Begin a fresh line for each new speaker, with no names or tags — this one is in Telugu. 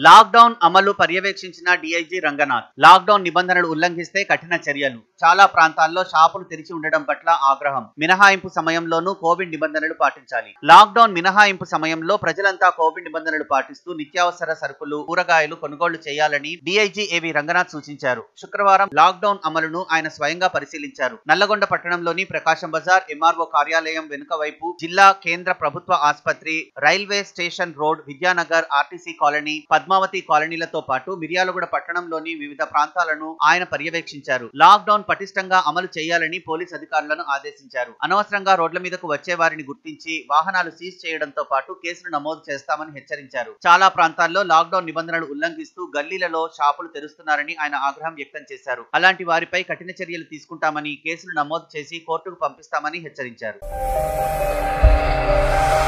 లాక్డౌన్ అమలు పర్యవేక్షించిన డీఐజీ రంగనాథ్ లాక్డౌన్ నిబంధనలు ఉల్లంఘిస్తే కఠిన చర్యలు చాలా ప్రాంతాల్లో షాపులు తెరిచి ఉండడం పట్ల ఆగ్రహం మినహాయింపు సమయంలోనూ కోవిడ్ నిబంధనలు పాటించాలి లాక్డౌన్ మినహాయింపు సమయంలో ప్రజలంతా కోవిడ్ నిబంధనలు పాటిస్తూ నిత్యావసర సరుకులు కూరగాయలు కొనుగోళ్లు చేయాలని డీఐజీ ఏవి రంగనాథ్ సూచించారు శుక్రవారం లాక్డౌన్ అమలును ఆయన స్వయంగా పరిశీలించారు నల్లగొండ పట్టణంలోని ప్రకాశం బజార్ ఎంఆర్ఓ కార్యాలయం వెనుక వైపు జిల్లా కేంద్ర ప్రభుత్వ ఆసుపత్రి railway station road Vidyanagar RTC colony Padmavati కాలనీలతో పాటు మిర్యాలగూడ పట్టణంలోని వివిధ ప్రాంతాలను ఆయన పర్యవేక్షించారు లాక్డౌన్ పటిష్టంగా అమలు చేయాలని పోలీస్ అధికారులను ఆదేశించారు అనవసరంగా రోడ్ల మీదకు వచ్చే వారిని గుర్తించి వాహనాలు సీజ్ చేయడంతో పాటు కేసులు నమోదు చేస్తామని హెచ్చరించారు చాలా ప్రాంతాల్లో లాక్డౌన్ నిబంధనలు ఉల్లంఘిస్తూ గల్లీలలో షాపులు తెరుస్తున్నారని ఆయన ఆగ్రహం వ్యక్తం చేశారు అలాంటి వారిపై కఠిన చర్యలు తీసుకుంటామని కేసులు నమోదు చేసి కోర్టుకు పంపిస్తామని హెచ్చరించారు